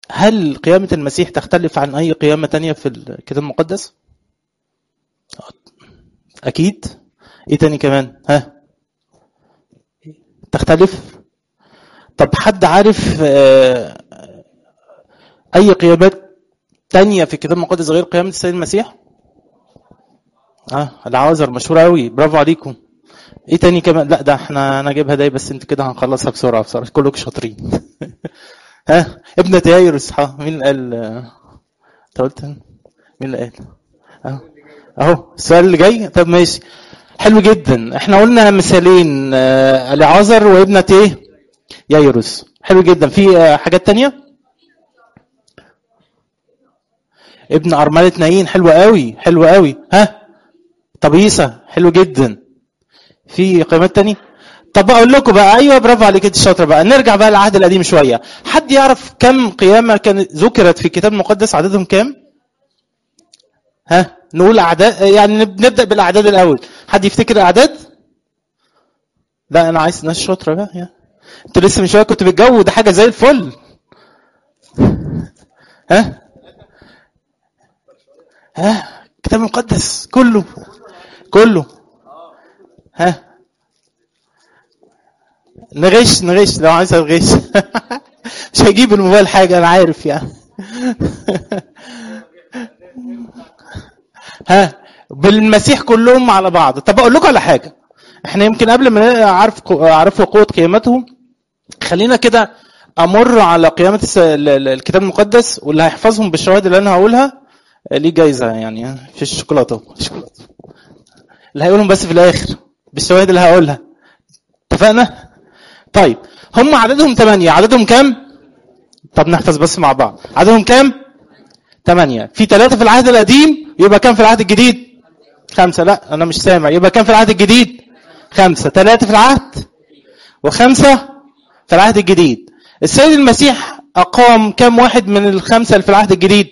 هل قيامة المسيح تختلف عن أي قيامة تانية في الكتاب المقدس؟ أكيد إيه تاني كمان؟ ها؟ تختلف؟ طب حد عارف آه، أي قيامات تانية في الكتاب المقدس غير قيامة السيد المسيح؟ اه العوازر مشهورة أوي برافو عليكم ايه تاني كمان لا ده احنا انا جايبها داي بس انت كده هنخلصها بسرعه بسرعه كلكم شاطرين ها ابنة يايرس ها مين اللي قال انت قلت مين اللي قال اهو اهو السؤال اللي جاي طب ماشي حلو جدا احنا قلنا مثالين آه، العازر وابنة ايه يايرس حلو جدا في آه، حاجات تانية ابن أرملة نايين حلو قوي حلو قوي ها طبيسة حلو جدا في قيمات تاني طب اقول لكم بقى ايوه برافو عليك انت شاطره بقى نرجع بقى للعهد القديم شويه حد يعرف كم قيامه كانت ذكرت في الكتاب المقدس عددهم كام ها نقول اعداد يعني نبدا بالاعداد الاول حد يفتكر الاعداد لا انا عايز ناس شاطره بقى يا. انتوا لسه من شويه كنتوا بتجو ده حاجه زي الفل ها ها الكتاب المقدس كله كله ها نغش نغش لو عايز نغش مش هجيب الموبايل حاجة أنا عارف يعني ها بالمسيح كلهم على بعض طب أقول لكم على حاجة احنا يمكن قبل ما نعرف عرفوا قوة قيامتهم خلينا كده أمر على قيامة الس- ال- ال- الكتاب المقدس واللي هيحفظهم بالشواهد اللي أنا هقولها ليه جايزة يعني في الشوكولاتة الشوكولاتة اللي هيقولهم بس في الآخر بالشواهد اللي هقولها اتفقنا؟ طيب هم عددهم ثمانية عددهم كام؟ طب نحفظ بس مع بعض عددهم كام؟ ثمانية في ثلاثة في العهد القديم يبقى كام في العهد الجديد؟ خمسة لا أنا مش سامع يبقى كام في العهد الجديد؟ خمسة ثلاثة في العهد وخمسة في العهد الجديد السيد المسيح أقام كم واحد من الخمسة اللي في العهد الجديد؟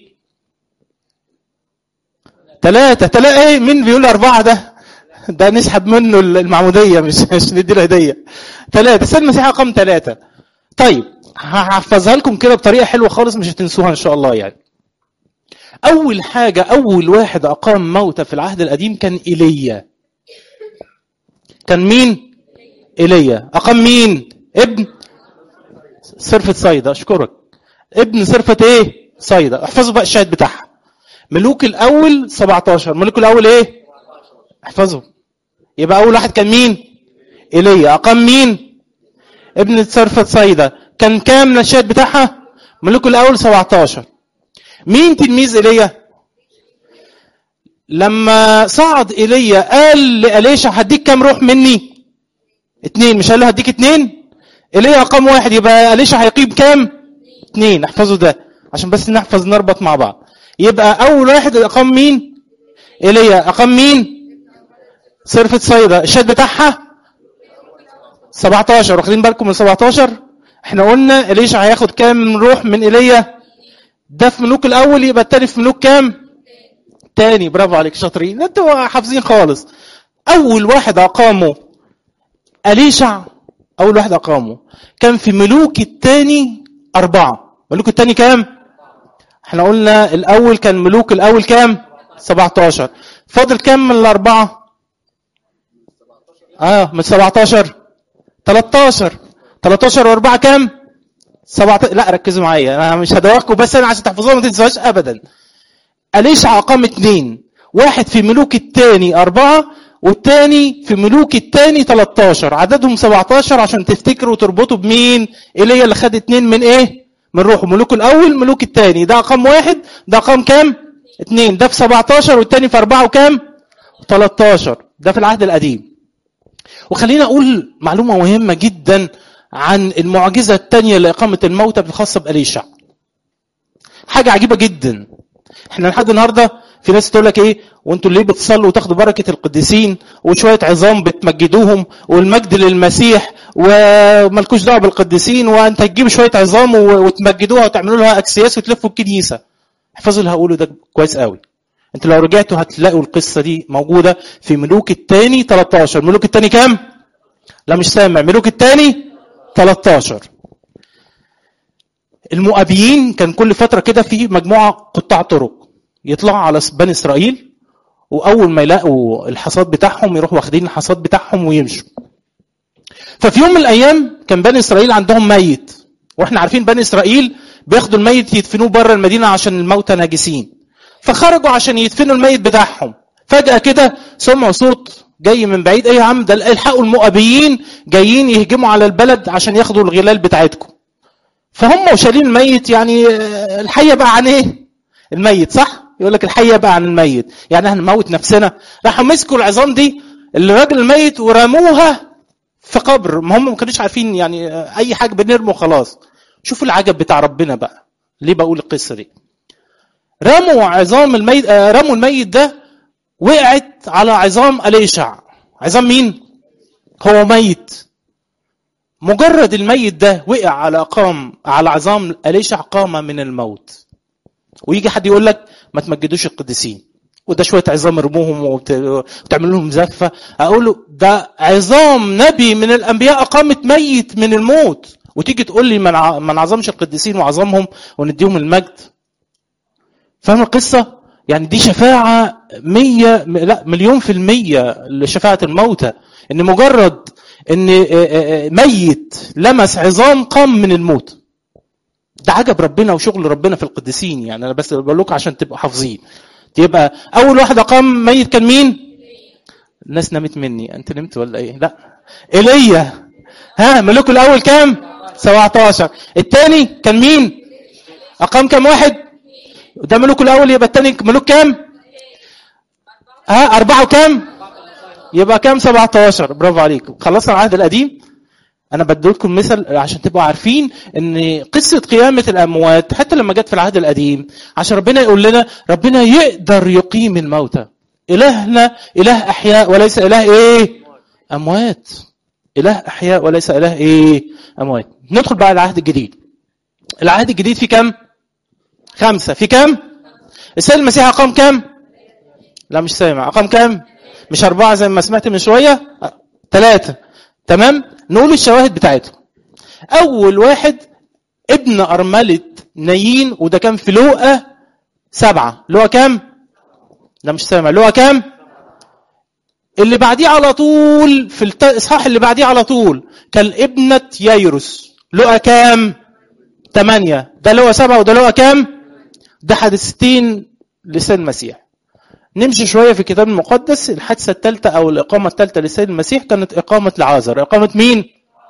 ثلاثة ثلاثة ايه مين بيقول أربعة ده؟ ده نسحب منه المعمودية مش مش ندي له هدية. ثلاثة السيد المسيح أقام ثلاثة. طيب هحفظها لكم كده بطريقة حلوة خالص مش هتنسوها إن شاء الله يعني. أول حاجة أول واحد أقام موتى في العهد القديم كان إيليا. كان مين؟ إيليا. أقام مين؟ ابن صرفة صيدا أشكرك. ابن صرفة إيه؟ صيدا. احفظوا بقى الشاهد بتاعها. ملوك الأول 17 ملوك الأول إيه؟ احفظوا. يبقى أول واحد كان مين؟ إيليا. أقام مين؟ ابن صرفة صيدا. كان كام الشاهد بتاعها؟ ملوك الأول 17 مين تلميذ ايليا لما صعد ايليا قال لأليشع هديك كام روح مني اتنين مش قال له هديك اتنين ايليا اقام واحد يبقى أليشع هيقيم كام اتنين احفظوا ده عشان بس نحفظ نربط مع بعض يبقى اول واحد اقام مين ايليا اقام مين صرفة صيدا الشهد بتاعها 17 واخدين بالكم من 17 احنا قلنا إليشع هياخد كام روح من ايليا ده في ملوك الاول يبقى التاني في ملوك كام تاني برافو عليك شاطرين انتوا حافظين خالص اول واحد اقامه اليشع اول واحد اقامه كان في ملوك التاني اربعة ملوك التاني كام احنا قلنا الاول كان ملوك الاول كام 17 فاضل كام من الاربعة اه من 17 13 13 و4 كام 17 لا ركزوا معايا انا مش هدوقكم بس انا عشان تحفظوها ما تنسوهاش ابدا أليشع أقام اثنين واحد في ملوك الثاني أربعة والثاني في ملوك الثاني 13 عددهم 17 عشان تفتكروا وتربطوا بمين ايليا اللي خد اثنين من ايه من روحه ملوك الاول ملوك الثاني ده اقام واحد ده اقام كام اثنين ده في 17 والثاني في أربعة وكام 13 ده في العهد القديم وخلينا اقول معلومة مهمة جدا عن المعجزة الثانية لإقامة الموتى الخاصة بأليشع حاجة عجيبة جدا احنا لحد النهارده في ناس تقول لك ايه وانتوا ليه بتصلوا وتاخدوا بركه القديسين وشويه عظام بتمجدوهم والمجد للمسيح ومالكوش دعوه بالقديسين وانت تجيب شويه عظام وتمجدوها وتعملوا لها اكسياس وتلفوا الكنيسه احفظوا اللي هقوله ده كويس قوي انتوا لو رجعتوا هتلاقوا القصه دي موجوده في ملوك الثاني 13 ملوك الثاني كام لا مش سامع ملوك الثاني 13 المؤابيين كان كل فترة كده في مجموعة قطاع طرق يطلعوا على بني إسرائيل وأول ما يلاقوا الحصاد بتاعهم يروحوا واخدين الحصاد بتاعهم ويمشوا ففي يوم من الأيام كان بني إسرائيل عندهم ميت واحنا عارفين بني إسرائيل بياخدوا الميت يدفنوه بره المدينة عشان الموتى ناجسين فخرجوا عشان يدفنوا الميت بتاعهم فجأة كده سمعوا صوت جاي من بعيد ايه يا عم ده الحقوا المؤابيين جايين يهجموا على البلد عشان ياخدوا الغلال بتاعتكم فهم وشالين الميت يعني الحية بقى عن ايه الميت صح يقول لك الحية بقى عن الميت يعني هنموت نفسنا راحوا مسكوا العظام دي الراجل الميت ورموها في قبر ما هم ما كانوش عارفين يعني اي حاجه بنرموا خلاص شوفوا العجب بتاع ربنا بقى ليه بقول القصه دي رموا عظام الميت رموا الميت ده وقعت على عظام اليشع عظام مين هو ميت مجرد الميت ده وقع على قام على عظام اليشع قام من الموت ويجي حد يقول لك ما تمجدوش القديسين وده شويه عظام ارموهم وتعمل لهم زفه اقول له ده عظام نبي من الانبياء اقامت ميت من الموت وتيجي تقول لي ما نعظمش القديسين وعظمهم ونديهم المجد فاهم القصه يعني دي شفاعة مية لا مليون في المية لشفاعة الموتى ان مجرد ان ميت لمس عظام قام من الموت ده عجب ربنا وشغل ربنا في القديسين يعني انا بس بقول لكم عشان تبقوا حافظين يبقى اول واحد قام ميت كان مين الناس نامت مني انت نمت ولا ايه لا ايليا ها ملوك الاول كام 17 الثاني كان مين اقام كام واحد ده ملوك الاول يبقى الثاني ملوك كام ها أربعة وكام يبقى كام 17 برافو عليكم خلصنا العهد القديم انا بديلكم مثل عشان تبقوا عارفين ان قصه قيامه الاموات حتى لما جت في العهد القديم عشان ربنا يقول لنا ربنا يقدر يقيم الموتى الهنا اله احياء وليس اله ايه اموات اله احياء وليس اله ايه اموات ندخل بقى العهد الجديد العهد الجديد في كام خمسة في كام السيد المسيح أقام كام لا مش سامع أقام كام مش أربعة زي ما سمعت من شوية ثلاثة تمام نقول الشواهد بتاعتهم أول واحد ابن أرملة نايين وده كان في لوقا سبعة لوقا كام لا مش سامع لوقا كام اللي بعديه على طول في الإصحاح اللي بعديه على طول كان ابنة ييروس لوقا كام ثمانية ده لوقا سبعة وده لوقا كام ده حادثتين لسان المسيح نمشي شوية في الكتاب المقدس الحادثة الثالثة أو الإقامة الثالثة لسيد المسيح كانت إقامة العازر إقامة مين؟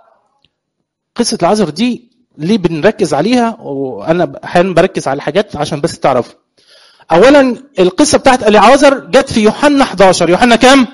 قصة العازر دي ليه بنركز عليها وأنا أحيانا بركز على حاجات عشان بس تعرفوا أولا القصة بتاعت العازر جت في يوحنا 11 يوحنا كام؟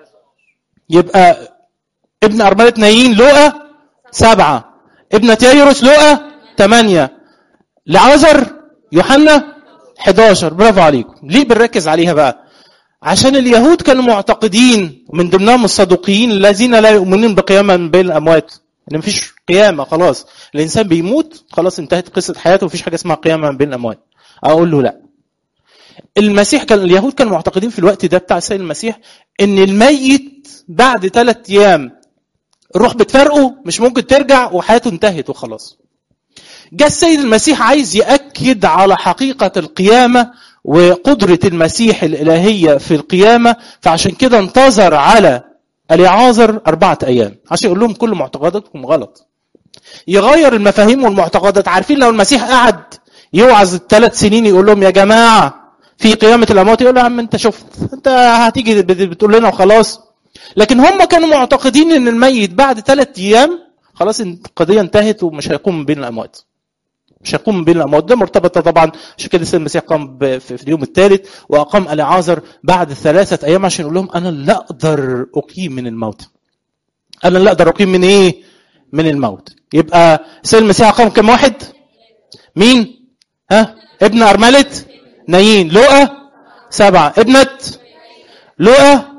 يبقى ابن أرملة نايين لوقا سبعة ابنة يايروس لوقا ثمانية لعازر يوحنا 11 برافو عليكم ليه بنركز عليها بقى عشان اليهود كانوا معتقدين من ضمنهم الصدوقيين الذين لا يؤمنون بقيامة من بين الأموات ان مفيش قيامة خلاص الإنسان بيموت خلاص انتهت قصة حياته ومفيش حاجة اسمها قيامة من بين الأموات أقول له لا المسيح كان اليهود كانوا معتقدين في الوقت ده بتاع السيد المسيح ان الميت بعد ثلاث ايام الروح بتفرقه مش ممكن ترجع وحياته انتهت وخلاص جاء السيد المسيح عايز يأكد على حقيقة القيامة وقدرة المسيح الإلهية في القيامة فعشان كده انتظر على اليعازر أربعة أيام عشان يقول لهم كل معتقداتكم غلط يغير المفاهيم والمعتقدات عارفين لو المسيح قعد يوعظ الثلاث سنين يقول لهم يا جماعة في قيامة الأموات يقول له يا عم أنت شفت أنت هتيجي بتقول لنا وخلاص لكن هم كانوا معتقدين ان الميت بعد ثلاث ايام خلاص القضيه انتهت ومش هيقوم بين الاموات مش هيقوم بين الاموات ده مرتبطه طبعا عشان كده السيد المسيح قام في اليوم الثالث واقام العازر بعد ثلاثه ايام عشان يقول لهم انا لا اقدر اقيم من الموت انا لا اقدر اقيم من ايه من الموت يبقى السيد المسيح قام كم واحد مين ها ابن ارمله نايين لؤى سبعه ابنه لؤى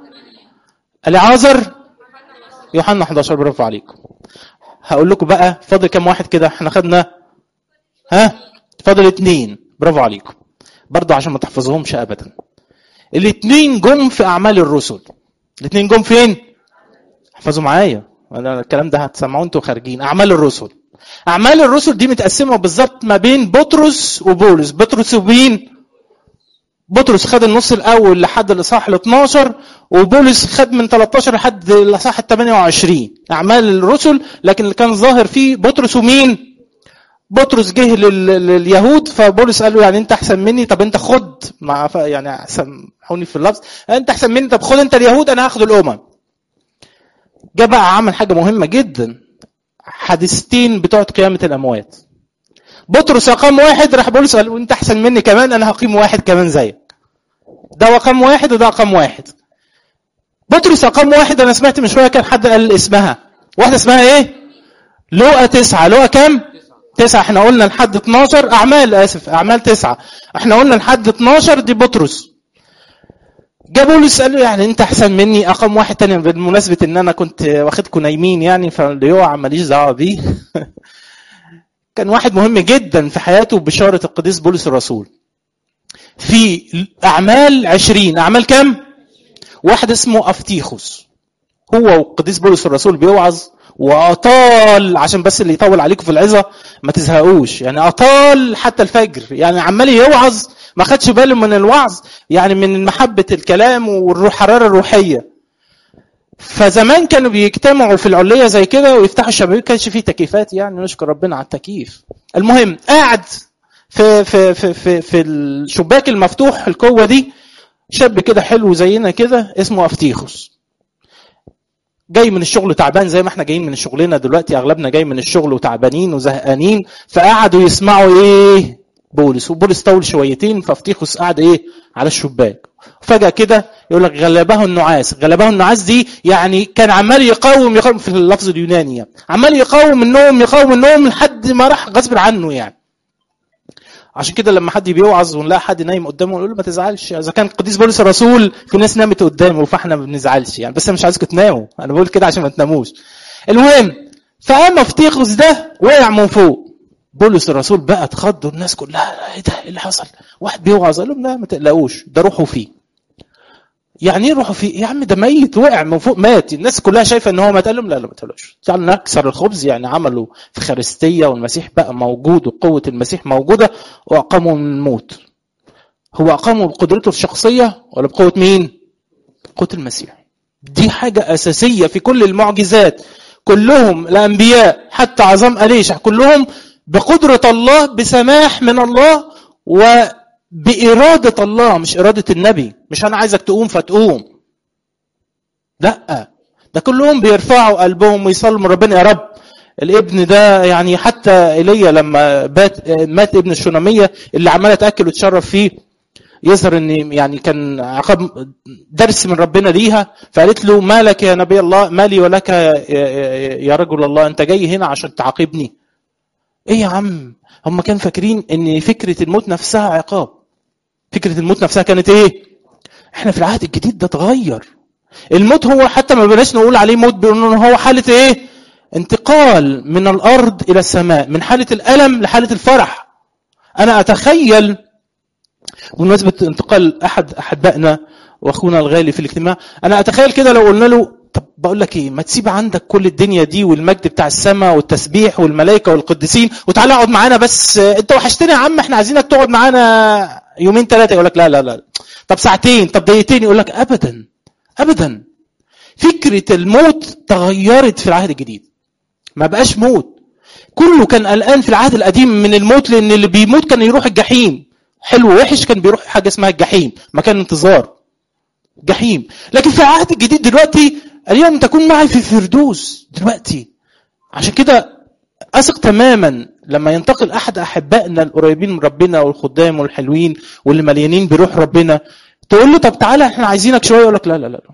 العازر يوحنا 11 برافو عليكم هقول لكم بقى فاضل كام واحد كده احنا خدنا ها فاضل اتنين برافو عليكم برضه عشان ما تحفظوهمش ابدا الاتنين جم في اعمال الرسل الاتنين جم فين احفظوا معايا انا الكلام ده هتسمعوه انتوا خارجين اعمال الرسل اعمال الرسل دي متقسمه بالظبط ما بين بطرس وبولس بطرس ومين بطرس خد النص الاول لحد الاصحاح ال 12 وبولس خد من 13 لحد الاصحاح ال 28 اعمال الرسل لكن اللي كان ظاهر فيه بطرس ومين بطرس جه لل- لليهود فبولس قال له يعني انت احسن مني طب انت خد مع ف- يعني احسن حوني في اللفظ انت احسن مني طب خد انت اليهود انا هاخد الامم جه بقى عمل حاجه مهمه جدا حادثتين بتوع قيامه الاموات بطرس اقام واحد راح بولس قال له انت احسن مني كمان انا هقيم واحد كمان زيك ده اقام واحد وده اقام واحد بطرس اقام واحد انا سمعت من شويه كان حد قال اسمها واحده اسمها ايه لوقا تسعة لوقا كام تسعة احنا قلنا لحد 12 اعمال اسف اعمال تسعة احنا قلنا لحد 12 دي بطرس جاب بولس قال له يعني انت احسن مني اقام واحد تاني بالمناسبه ان انا كنت واخدكم نايمين يعني فاللي يقع ماليش دعوه بيه كان واحد مهم جدا في حياته بشاره القديس بولس الرسول في اعمال عشرين اعمال كام واحد اسمه افتيخوس هو والقديس بولس الرسول بيوعظ واطال عشان بس اللي يطول عليكم في العظه ما تزهقوش يعني اطال حتى الفجر يعني عمال يوعظ ما خدش باله من الوعظ يعني من محبه الكلام والحراره الروحيه فزمان كانوا بيجتمعوا في العليه زي كده ويفتحوا الشبابيك كانش فيه تكييفات يعني نشكر ربنا على التكييف المهم قاعد في في في في, في الشباك المفتوح القوه دي شاب كده حلو زينا كده اسمه افتيخوس جاي من الشغل تعبان زي ما احنا جايين من شغلنا دلوقتي اغلبنا جاي من الشغل وتعبانين وزهقانين فقعدوا يسمعوا ايه بولس وبولس طول شويتين فافتيخوس قعد ايه على الشباك فجاه كده يقول لك غلبه النعاس غلبه النعاس دي يعني كان عمال يقاوم يقاوم في اللفظ اليوناني يعني عمال يقاوم النوم يقاوم النوم لحد ما راح غصب عنه يعني عشان كده لما حد بيوعظ ونلاقي حد نايم قدامه نقول له ما تزعلش اذا كان القديس بولس الرسول في ناس نامت قدامه فاحنا ما بنزعلش يعني بس انا مش عايزكم تناموا انا بقول كده عشان ما تناموش المهم فقام افتيخوس ده وقع من فوق بولس الرسول بقى اتخضوا الناس كلها ايه ده ايه اللي حصل واحد بيوعظ قال لهم لا ما تقلقوش ده روحوا فيه يعني ايه روحوا فيه يا عم ده ميت وقع من فوق مات الناس كلها شايفه ان هو مات قال لهم لا لا ما تقلقوش تعالوا نكسر الخبز يعني عملوا في خارستيه والمسيح بقى موجود وقوه المسيح موجوده واقاموا من الموت هو اقاموا بقدرته الشخصيه ولا بقوه مين قوه المسيح دي حاجه اساسيه في كل المعجزات كلهم الانبياء حتى عظام اليشع كلهم بقدره الله بسماح من الله وباراده الله مش اراده النبي مش انا عايزك تقوم فتقوم لا ده كلهم بيرفعوا قلبهم ويصلوا من ربنا يا رب الابن ده يعني حتى ايليا لما بات مات ابن الشوناميه اللي عماله تاكل وتشرف فيه يظهر ان يعني كان عقاب درس من ربنا ليها فقالت له ما لك يا نبي الله مالي ولك يا رجل الله انت جاي هنا عشان تعاقبني ايه يا عم هم كانوا فاكرين ان فكره الموت نفسها عقاب فكره الموت نفسها كانت ايه احنا في العهد الجديد ده اتغير الموت هو حتى ما بلاش نقول عليه موت بانه هو حاله ايه انتقال من الارض الى السماء من حاله الالم لحاله الفرح انا اتخيل بمناسبه انتقال احد احبائنا واخونا الغالي في الاجتماع انا اتخيل كده لو قلنا له طب بقول لك ايه ما تسيب عندك كل الدنيا دي والمجد بتاع السماء والتسبيح والملائكه والقديسين وتعالى اقعد معانا بس انت وحشتني يا عم احنا عايزينك تقعد معانا يومين ثلاثه يقول لك لا لا لا طب ساعتين طب دقيقتين يقول لك ابدا ابدا فكره الموت تغيرت في العهد الجديد ما بقاش موت كله كان قلقان في العهد القديم من الموت لان اللي بيموت كان يروح الجحيم حلو وحش كان بيروح حاجه اسمها الجحيم مكان انتظار جحيم لكن في العهد الجديد دلوقتي اليوم تكون معي في الفردوس دلوقتي عشان كده اثق تماما لما ينتقل احد احبائنا القريبين من ربنا والخدام والحلوين واللي مليانين بروح ربنا تقول له طب تعالى احنا عايزينك شويه يقول لك لا لا لا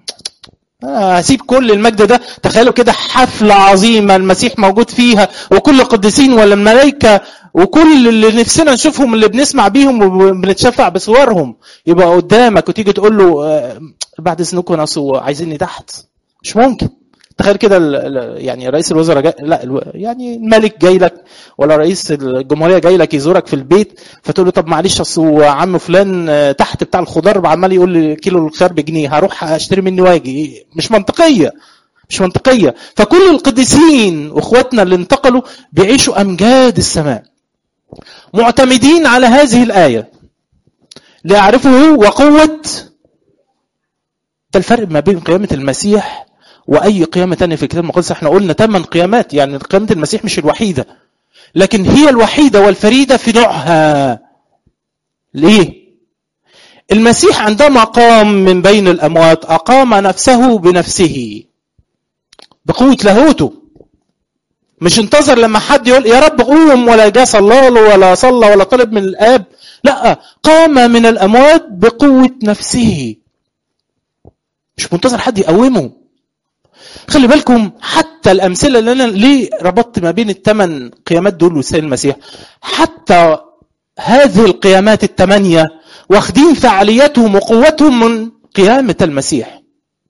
هسيب كل المجد ده تخيلوا كده حفلة عظيمة المسيح موجود فيها وكل القديسين ولا الملائكة وكل اللي نفسنا نشوفهم اللي بنسمع بيهم وبنتشفع بصورهم يبقى قدامك وتيجي تقول له بعد اذنكم ناس عايزيني تحت مش ممكن تخيل كده يعني رئيس الوزراء جاي لا يعني الملك جاي لك ولا رئيس الجمهوريه جاي لك يزورك في البيت فتقول له طب معلش اصل عم فلان تحت بتاع الخضار عمال يقول لي كيلو الخيار بجنيه هروح اشتري مني واجي مش منطقيه مش منطقيه فكل القديسين واخواتنا اللي انتقلوا بيعيشوا امجاد السماء معتمدين على هذه الايه ليعرفه وقوه ده الفرق ما بين قيامه المسيح واي قيامه تانية في الكتاب المقدس احنا قلنا ثمان قيامات يعني قيامه المسيح مش الوحيده لكن هي الوحيده والفريده في نوعها ليه المسيح عندما قام من بين الاموات اقام نفسه بنفسه بقوه لاهوته مش انتظر لما حد يقول يا رب قوم ولا جاء صلى له ولا صلى ولا طلب من الاب لا قام من الاموات بقوه نفسه مش منتظر حد يقومه خلي بالكم حتى الامثله اللي انا ليه ربطت ما بين الثمان قيامات دول والسيد المسيح حتى هذه القيامات الثمانيه واخدين فعاليتهم وقوتهم من قيامه المسيح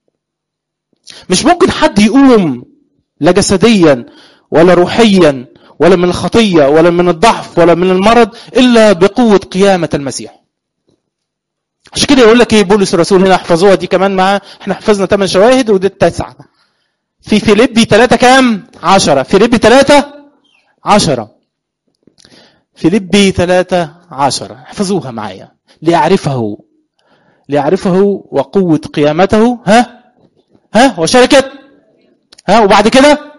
مش ممكن حد يقوم لا جسديا ولا روحيا ولا من الخطيه ولا من الضعف ولا من المرض الا بقوه قيامه المسيح عشان كده يقول لك ايه بولس الرسول هنا احفظوها دي كمان معاه احنا حفظنا ثمان شواهد ودي التاسعه في فيليبي ثلاثة كام؟ عشرة فيليبي ثلاثة عشرة فيليبي ثلاثة عشرة احفظوها معايا ليعرفه ليعرفه وقوة قيامته ها ها وشركة ها وبعد كده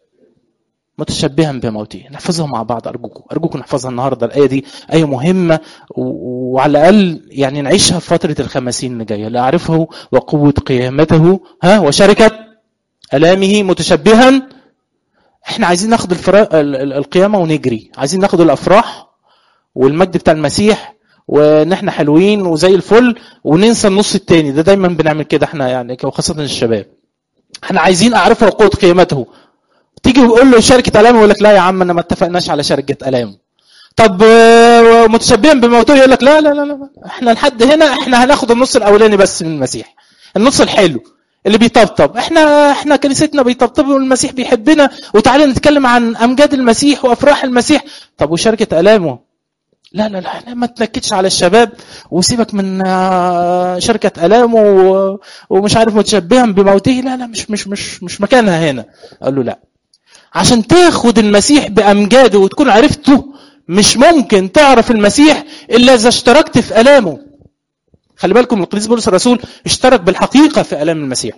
متشبها بموته نحفظها مع بعض أرجوكم أرجوكم نحفظها النهاردة الآية دي آية مهمة و- وعلى الأقل يعني نعيشها في فترة الخمسين اللي جاية ليعرفه وقوة قيامته ها وشركة ألامه متشبها احنا عايزين ناخد الفرا... ال- ال- القيامة ونجري عايزين ناخد الأفراح والمجد بتاع المسيح وان احنا حلوين وزي الفل وننسى النص التاني ده دايما بنعمل كده احنا يعني وخاصة الشباب احنا عايزين اعرفه وقوة قيامته تيجي ويقول له شركة ألامه يقول لك لا يا عم انا ما اتفقناش على شركة ألامه طب آه، متشبها بموته يقول لك لا لا لا لا احنا لحد هنا احنا هناخد النص الاولاني بس من المسيح النص الحلو اللي بيطبطب احنا احنا كنيستنا بيطبطبوا والمسيح بيحبنا وتعالى نتكلم عن امجاد المسيح وافراح المسيح طب وشركه الامه لا لا لا احنا ما تنكدش على الشباب وسيبك من آه، شركه الامه و- ومش عارف متشبها بموته لا لا مش مش مش مش مكانها هنا قال له لا عشان تاخد المسيح بامجاده وتكون عرفته مش ممكن تعرف المسيح الا اذا اشتركت في الامه خلي بالكم القديس بولس الرسول اشترك بالحقيقه في الام المسيح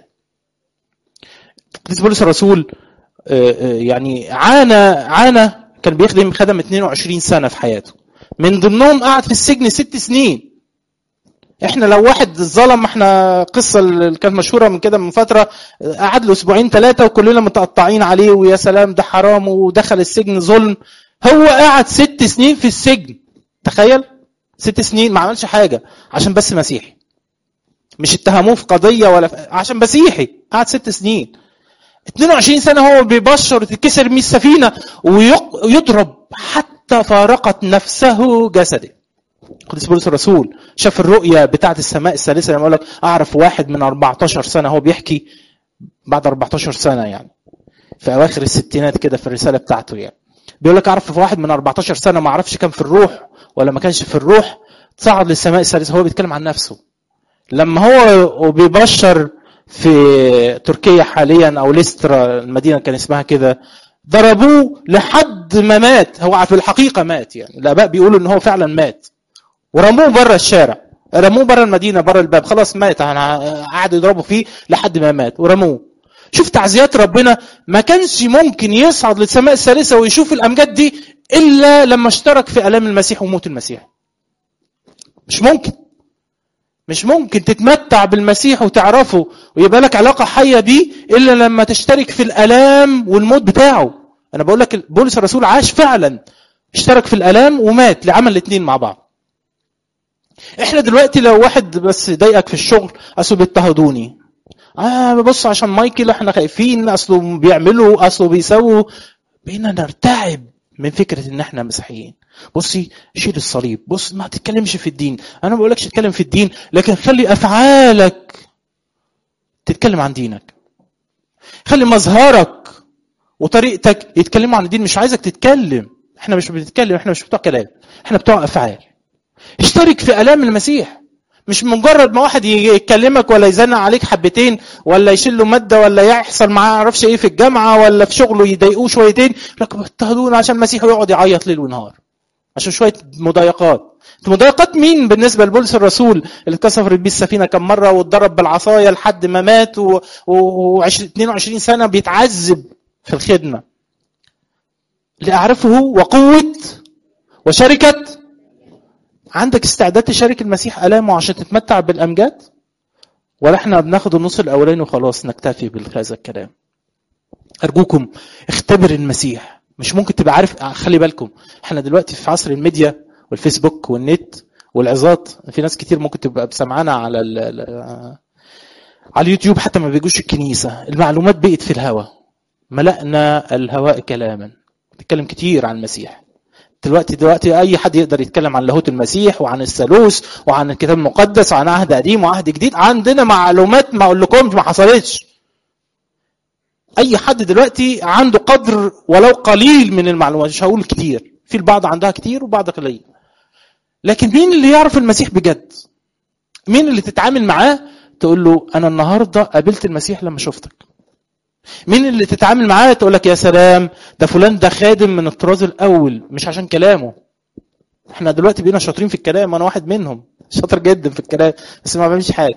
القديس بولس الرسول آه، آه، يعني عانى عانى كان بيخدم خدم 22 سنه في حياته من ضمنهم قعد في السجن ست سنين احنا لو واحد ظلم احنا قصه اللي كانت مشهوره من كده من فتره قعد له اسبوعين ثلاثه وكلنا متقطعين عليه ويا سلام ده حرام ودخل السجن ظلم هو قعد ست سنين في السجن تخيل ست سنين ما عملش حاجه عشان بس مسيحي مش اتهموه في قضيه ولا في... عشان مسيحي قعد ست سنين 22 سنه هو بيبشر تتكسر من السفينه ويق- ويضرب حتى فارقت نفسه جسده قديس بولس الرسول شاف الرؤية بتاعت السماء الثالثة لما يقول لك أعرف واحد من 14 سنة هو بيحكي بعد 14 سنة يعني في أواخر الستينات كده في الرسالة بتاعته يعني بيقول لك أعرف واحد من 14 سنة ما أعرفش كان في الروح ولا ما كانش في الروح صعد للسماء الثالثة هو بيتكلم عن نفسه لما هو وبيبشر في تركيا حاليا أو ليسترا المدينة كان اسمها كده ضربوه لحد ما مات هو في الحقيقة مات يعني الآباء بيقولوا إن هو فعلا مات ورموه بره الشارع رموه بره المدينه بره الباب خلاص مات انا قعدوا يضربوا فيه لحد ما مات ورموه شوف تعزيات ربنا ما كانش ممكن يصعد للسماء الثالثه ويشوف الامجاد دي الا لما اشترك في الام المسيح وموت المسيح مش ممكن مش ممكن تتمتع بالمسيح وتعرفه ويبقى لك علاقه حيه بيه الا لما تشترك في الالام والموت بتاعه انا بقول لك بولس الرسول عاش فعلا اشترك في الالام ومات لعمل الاثنين مع بعض احنا دلوقتي لو واحد بس ضايقك في الشغل اصله بيضطهدوني اه ببص عشان مايكل احنا خايفين اصله بيعملوا اصله بيسووا بقينا نرتعب من فكره ان احنا مسيحيين بصي شيل الصليب بص ما تتكلمش في الدين انا ما بقولكش تتكلم في الدين لكن خلي افعالك تتكلم عن دينك خلي مظهرك وطريقتك يتكلموا عن الدين مش عايزك تتكلم احنا مش بنتكلم احنا مش بتوع كلام احنا بتوع افعال اشترك في الام المسيح مش مجرد ما واحد يجي يكلمك ولا يزنق عليك حبتين ولا يشيل له ماده ولا يحصل معاه معرفش ايه في الجامعه ولا في شغله يضايقوه شويتين لك بتهدون عشان المسيح ويقعد يعيط ليل ونهار عشان شويه مضايقات مضايقات مين بالنسبه لبولس الرسول اللي اتكسرت بيه السفينه كم مره واتضرب بالعصايه لحد ما مات و, و... 22 سنه بيتعذب في الخدمه لاعرفه وقوه وشركه عندك استعداد تشارك المسيح الامه عشان تتمتع بالامجاد ولا احنا بناخد النص الاولاني وخلاص نكتفي بهذا الكلام ارجوكم اختبر المسيح مش ممكن تبقى عارف خلي بالكم احنا دلوقتي في عصر الميديا والفيسبوك والنت والعظات في ناس كتير ممكن تبقى سمعانا على ال على اليوتيوب حتى ما بيجوش الكنيسه المعلومات بقت في الهواء ملأنا الهواء كلاما بنتكلم كتير عن المسيح دلوقتي دلوقتي اي حد يقدر يتكلم عن لاهوت المسيح وعن الثالوث وعن الكتاب المقدس وعن عهد قديم وعهد جديد عندنا معلومات ما اقول لكمش ما حصلتش اي حد دلوقتي عنده قدر ولو قليل من المعلومات مش هقول كتير في البعض عندها كتير وبعض قليل لكن مين اللي يعرف المسيح بجد مين اللي تتعامل معاه تقول له انا النهارده قابلت المسيح لما شفتك مين اللي تتعامل معاه تقول لك يا سلام ده فلان ده خادم من الطراز الاول مش عشان كلامه احنا دلوقتي بقينا شاطرين في الكلام انا واحد منهم شاطر جدا في الكلام بس ما بعملش حاجه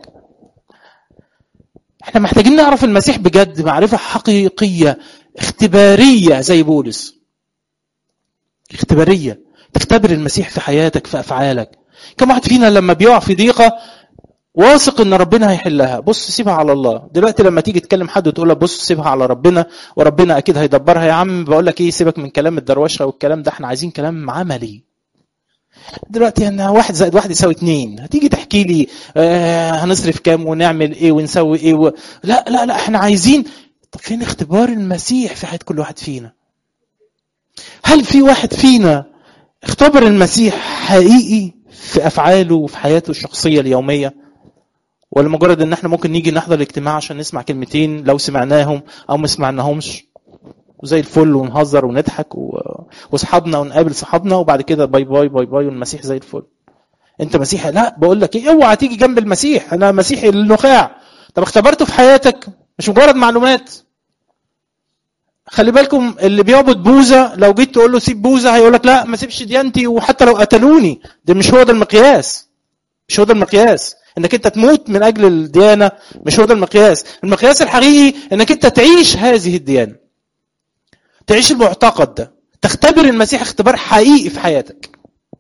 احنا محتاجين نعرف المسيح بجد معرفه حقيقيه اختباريه زي بولس اختباريه تختبر المسيح في حياتك في افعالك كم واحد فينا لما بيقع في ضيقه واثق ان ربنا هيحلها بص سيبها على الله دلوقتي لما تيجي تكلم حد وتقول له بص سيبها على ربنا وربنا اكيد هيدبرها يا عم بقول لك ايه سيبك من كلام الدروشه والكلام ده احنا عايزين كلام عملي دلوقتي انا واحد زائد واحد يساوي اتنين هتيجي تحكي لي آه هنصرف كام ونعمل ايه ونسوي ايه و... لا لا لا احنا عايزين طب فين اختبار المسيح في حياه كل واحد فينا هل في واحد فينا اختبر المسيح حقيقي في افعاله وفي حياته الشخصيه اليوميه ولا مجرد ان احنا ممكن نيجي نحضر الاجتماع عشان نسمع كلمتين لو سمعناهم او ما سمعناهمش وزي الفل ونهزر ونضحك و... واصحابنا ونقابل صحابنا وبعد كده باي باي باي باي والمسيح زي الفل انت مسيحي لا بقول لك ايه اوعى تيجي جنب المسيح انا مسيحي للنخاع طب اختبرته في حياتك مش مجرد معلومات خلي بالكم اللي بيعبد بوذا لو جيت تقول له سيب بوذا هيقول لك لا ما سيبش ديانتي وحتى لو قتلوني ده مش هو ده المقياس مش هو ده المقياس انك انت تموت من اجل الديانه مش هو ده المقياس المقياس الحقيقي انك انت تعيش هذه الديانه تعيش المعتقد ده تختبر المسيح اختبار حقيقي في حياتك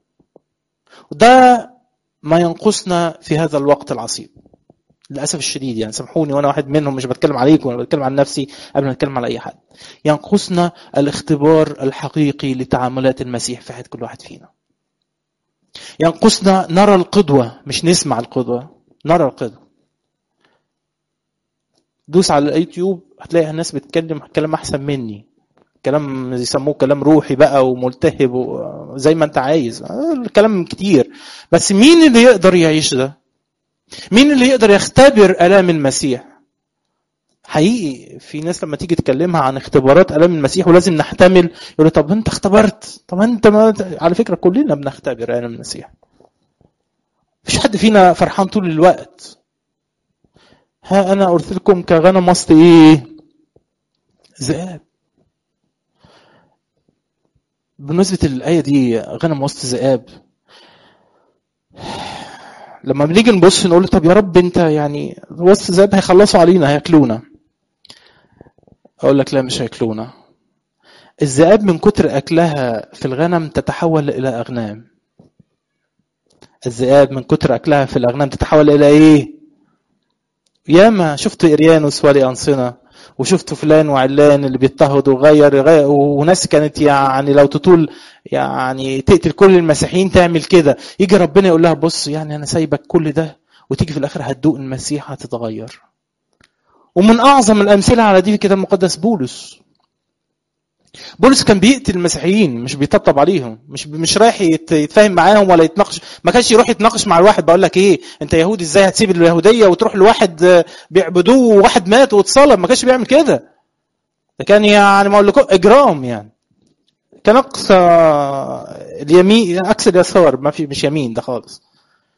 وده ما ينقصنا في هذا الوقت العصيب للاسف الشديد يعني سامحوني وانا واحد منهم مش بتكلم عليكم انا بتكلم عن نفسي قبل ما اتكلم على اي حد ينقصنا الاختبار الحقيقي لتعاملات المسيح في حياه كل واحد فينا ينقصنا نرى القدوة مش نسمع القدوة نرى القدوة دوس على اليوتيوب هتلاقي الناس بتتكلم كلام أحسن مني كلام يسموه كلام روحي بقى وملتهب زي ما انت عايز الكلام كتير بس مين اللي يقدر يعيش ده مين اللي يقدر يختبر آلام المسيح حقيقي في ناس لما تيجي تكلمها عن اختبارات الام المسيح ولازم نحتمل يقول طب انت اختبرت طب انت ما على فكره كلنا بنختبر الام المسيح مفيش حد فينا فرحان طول الوقت ها انا قلت لكم كغنم وسط ايه ذئاب بالنسبه للايه دي غنم وسط ذئاب لما بنيجي نبص نقول طب يا رب انت يعني وسط ذئاب هيخلصوا علينا هياكلونا اقول لك لا مش هياكلونا الذئاب من كتر اكلها في الغنم تتحول الى اغنام الذئاب من كتر اكلها في الاغنام تتحول الى ايه ياما شفت اريانوس ولي انصنه وشفت فلان وعلان اللي بيضطهد وغير غير وناس كانت يعني لو تطول يعني تقتل كل المسيحيين تعمل كده يجي ربنا يقول لها بص يعني انا سايبك كل ده وتيجي في الاخر هتدوق المسيح هتتغير ومن اعظم الامثله على دي في الكتاب المقدس بولس بولس كان بيقتل المسيحيين مش بيطبطب عليهم مش مش رايح يتفاهم معاهم ولا يتناقش ما كانش يروح يتناقش مع الواحد بقول لك ايه انت يهودي ازاي هتسيب اليهوديه وتروح لواحد بيعبدوه وواحد مات واتصلب ما كانش بيعمل كده ده كان يعني ما اقول لكم اجرام يعني كان اقصى اليمين اقصى اليسار ما في مش يمين ده خالص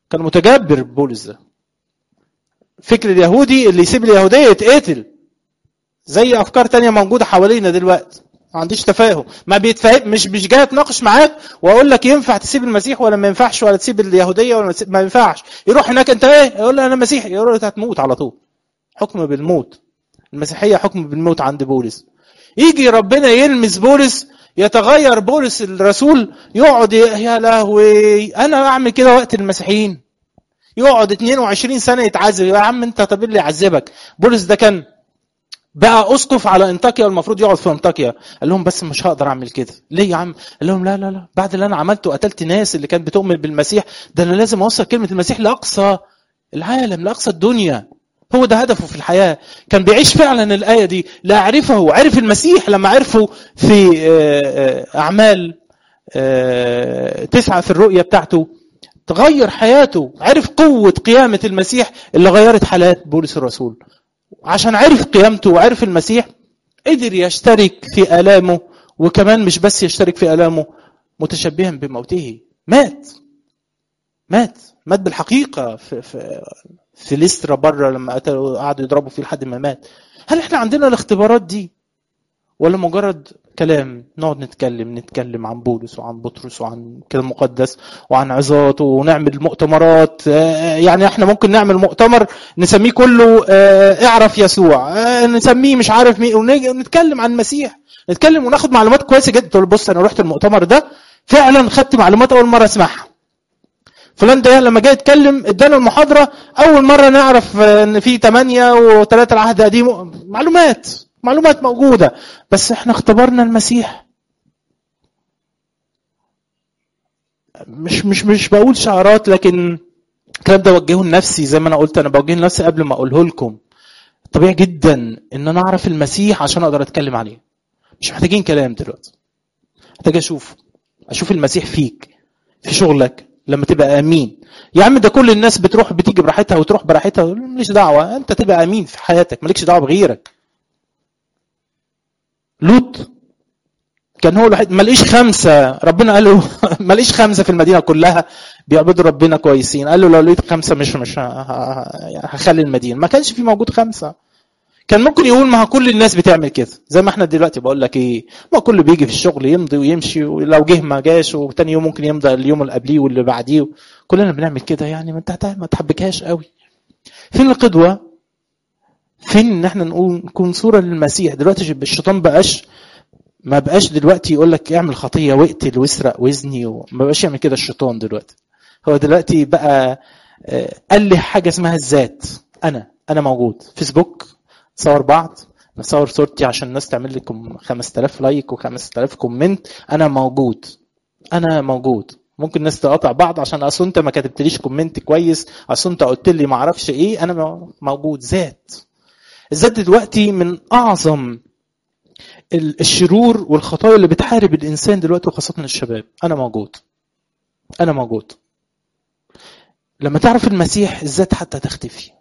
كان متجبر بولس ده فكر اليهودي اللي يسيب اليهودية يتقتل زي افكار تانية موجودة حوالينا دلوقتي ما عنديش تفاهم ما بيتفاهم مش مش جاي اتناقش معاك واقول لك ينفع تسيب المسيح ولا ما ينفعش ولا تسيب اليهوديه ولا ما ينفعش يروح هناك انت ايه يقول له انا مسيحي يقول له هتموت على طول حكم بالموت المسيحيه حكم بالموت عند بولس يجي ربنا يلمس بولس يتغير بولس الرسول يقعد يا لهوي انا اعمل كده وقت المسيحيين يقعد 22 سنه يتعذب يا عم انت طب اللي يعذبك بولس ده كان بقى اسقف على انطاكيا المفروض يقعد في انطاكيا قال لهم بس مش هقدر اعمل كده ليه يا عم قال لهم لا لا لا بعد اللي انا عملته قتلت ناس اللي كانت بتؤمن بالمسيح ده انا لازم اوصل كلمه المسيح لاقصى العالم لاقصى الدنيا هو ده هدفه في الحياه كان بيعيش فعلا الايه دي لا عرفه عرف المسيح لما عرفه في اعمال تسعه في الرؤيه بتاعته تغير حياته عرف قوه قيامه المسيح اللي غيرت حالات بولس الرسول عشان عرف قيامته وعرف المسيح قدر يشترك في آلامه وكمان مش بس يشترك في آلامه متشبها بموته مات مات مات بالحقيقة في, في, في ليسترا بره لما قعدوا يضربوا فيه لحد ما مات هل احنا عندنا الاختبارات دي ولا مجرد كلام نقعد نتكلم نتكلم عن بولس وعن بطرس وعن كلام المقدس وعن عظات ونعمل مؤتمرات يعني احنا ممكن نعمل مؤتمر نسميه كله اعرف يسوع نسميه مش عارف مين ونتكلم عن المسيح نتكلم وناخد معلومات كويسه جدا تقول بص انا رحت المؤتمر ده فعلا خدت معلومات اول مره اسمعها فلان ده لما جاي يتكلم ادانا المحاضره اول مره نعرف ان في ثمانيه وثلاثه العهد قديم معلومات معلومات موجودة بس احنا اختبرنا المسيح مش مش مش بقول شعارات لكن الكلام ده وجهه لنفسي زي ما انا قلت انا بوجهه لنفسي قبل ما اقوله لكم طبيعي جدا ان انا اعرف المسيح عشان اقدر اتكلم عليه مش محتاجين كلام دلوقتي محتاج اشوف اشوف المسيح فيك في شغلك لما تبقى امين يا عم ده كل الناس بتروح بتيجي براحتها وتروح براحتها ماليش دعوه انت تبقى امين في حياتك مالكش دعوه بغيرك لوط كان هو الوحيد ما لقيش خمسه ربنا قال له ما لقيش خمسه في المدينه كلها بيعبدوا ربنا كويسين قال له لو لقيت خمسه مش مش هخلي المدينه ما كانش في موجود خمسه كان ممكن يقول ما كل الناس بتعمل كده زي ما احنا دلوقتي بقول لك ايه ما كله بيجي في الشغل يمضي ويمشي ولو جه ما جاش وتاني يوم ممكن يمضي اليوم اللي قبليه واللي بعديه كلنا بنعمل كده يعني ما انت ما تحبكهاش قوي فين القدوه فين ان احنا نقول نكون صوره للمسيح دلوقتي الشيطان بقاش ما بقاش دلوقتي يقول لك اعمل خطيه واقتل واسرق واذني وما بقاش يعمل كده الشيطان دلوقتي هو دلوقتي بقى قال لي حاجه اسمها الذات انا انا موجود فيسبوك نصور بعض نصور صورتي عشان الناس تعمل لكم 5000 لايك و5000 كومنت انا موجود انا موجود ممكن الناس تقاطع بعض عشان اصل انت ما كتبتليش كومنت كويس اصل انت قلت لي ما اعرفش ايه انا موجود ذات الذات دلوقتي من اعظم الشرور والخطايا اللي بتحارب الانسان دلوقتي وخاصه الشباب انا موجود انا موجود لما تعرف المسيح الذات حتى تختفي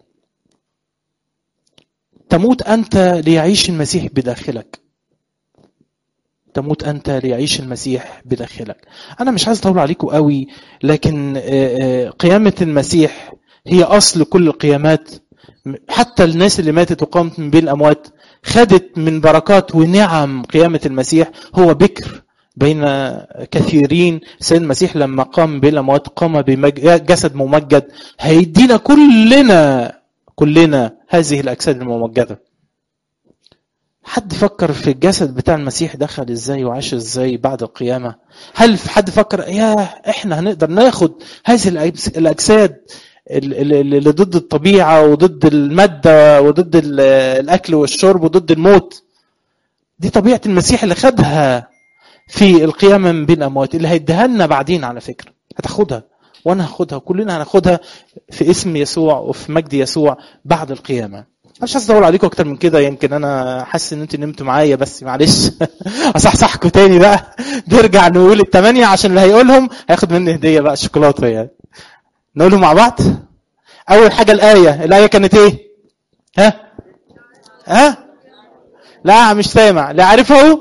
تموت انت ليعيش المسيح بداخلك تموت انت ليعيش المسيح بداخلك انا مش عايز اطول عليكم قوي لكن قيامه المسيح هي اصل كل القيامات حتى الناس اللي ماتت وقامت من بين الاموات خدت من بركات ونعم قيامه المسيح هو بكر بين كثيرين سيد المسيح لما قام بين الاموات قام بجسد ممجد هيدينا كلنا كلنا هذه الاجساد الممجده حد فكر في الجسد بتاع المسيح دخل ازاي وعاش ازاي بعد القيامة هل حد فكر يا احنا هنقدر ناخد هذه الاجساد اللي ضد الطبيعة وضد المادة وضد الاكل والشرب وضد الموت دي طبيعة المسيح اللي خدها في القيامة من بين الاموات اللي هيديها لنا بعدين على فكرة هتاخدها وانا هاخدها كلنا هناخدها في اسم يسوع وفي مجد يسوع بعد القيامه مش عايز اطول عليكم اكتر من كده يمكن انا حاسس ان انتوا نمتوا معايا بس معلش اصحصحكم تاني بقى نرجع نقول الثمانية عشان اللي هيقولهم هياخد مني هدية بقى شوكولاتة يعني نقولهم مع بعض اول حاجة الآية الآية كانت ايه ها ها لا مش سامع لا عارفه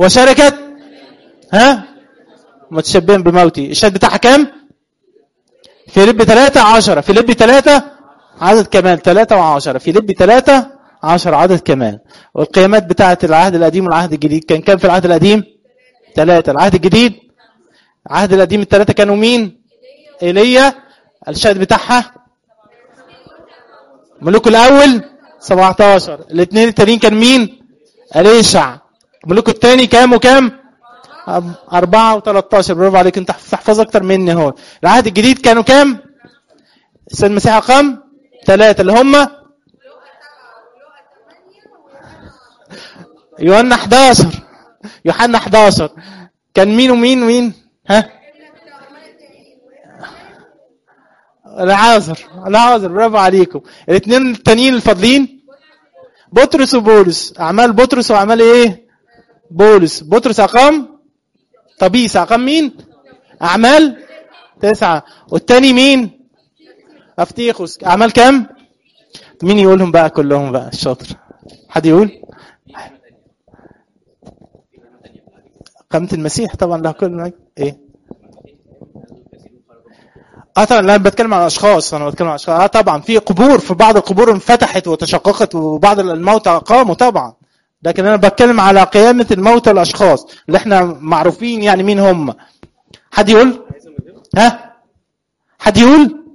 وشاركت ها متشبها بموتي الشهاد بتاعها كام فيليب 3 10 فيليب 3 عدد كمال 3 و10 فيليب 3 10 عدد كمال والقيامات بتاعة العهد القديم والعهد الجديد كان كام في العهد القديم؟ ثلاثة العهد الجديد العهد القديم الثلاثة كانوا مين؟ ايليا الشاهد بتاعها ملوك الأول 17 الاثنين التانيين كان مين؟ أليشع ملوك الثاني كام وكام؟ أربعة و13 برافو عليك أنت تحفظ أكتر مني هو العهد الجديد كانوا كام؟ السيد المسيح أقام ثلاثة اللي هم يوحنا 11 يوحنا 11 كان مين ومين ومين؟ ها؟ العازر العازر برافو عليكم الاثنين التانيين الفاضلين بطرس وبولس اعمال بطرس واعمال ايه بولس بطرس اقام طبيس اقام مين اعمال تسعة والتاني مين افتيخوس اعمال كام مين يقولهم بقى كلهم بقى الشاطر حد يقول قامة المسيح طبعا له كل مجد ايه اه طبعا لا بتكلم عن اشخاص انا بتكلم عن اشخاص اه طبعا في قبور في بعض القبور انفتحت وتشققت وبعض الموتى قاموا طبعا لكن انا بتكلم على قيامه الموتى الاشخاص اللي احنا معروفين يعني مين هم حد يقول ها حد يقول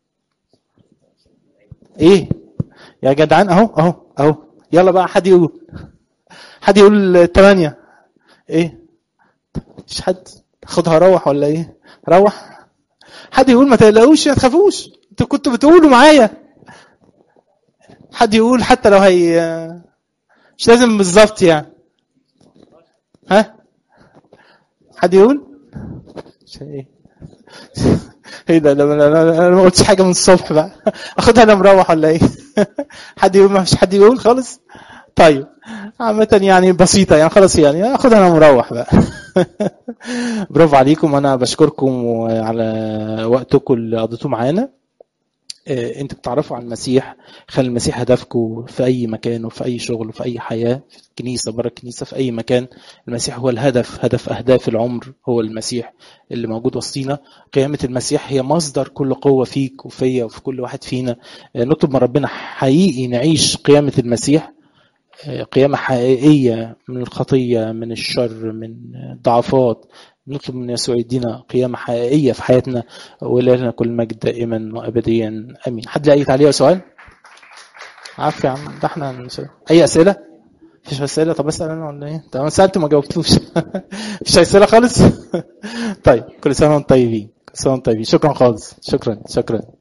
ايه يا جدعان اهو اهو اهو يلا بقى حد يقول حد يقول الثمانيه ايه مش حد خدها روح ولا ايه روح حد يقول ما تقلقوش ما تخافوش انتوا كنتوا بتقولوا معايا حد يقول حتى لو هي مش لازم بالظبط يعني ها حد يقول ايه ايه ده انا ما قلتش حاجه من الصبح بقى اخدها انا مروح ولا ايه حد يقول ما فيش حد يقول خالص طيب عامة يعني بسيطة يعني خلاص يعني اخدها انا مروح بقى برافو عليكم انا بشكركم على وقتكم اللي قضيتوه معانا انتوا بتعرفوا عن المسيح خلي المسيح هدفكم في اي مكان وفي اي شغل وفي اي حياه في الكنيسه بره الكنيسه في اي مكان المسيح هو الهدف هدف اهداف العمر هو المسيح اللي موجود وسطينا قيامه المسيح هي مصدر كل قوه فيك وفيا وفي كل واحد فينا نطلب من ربنا حقيقي نعيش قيامه المسيح قيامة حقيقية من الخطية من الشر من الضعفات نطلب من يسوع يدينا قيامة حقيقية في حياتنا ولنا كل مجد دائما وأبديا أمين حد أي تعليق سؤال؟ عفوا يا عم ده احنا أي أسئلة؟ مفيش أسئلة طب أسأل أنا ولا إيه؟ طب أنا سألت وما جاوبتوش مفيش أسئلة خالص؟ طيب كل سنة وأنتم طيبين كل سنة وأنتم طيبين شكرا خالص شكرا شكرا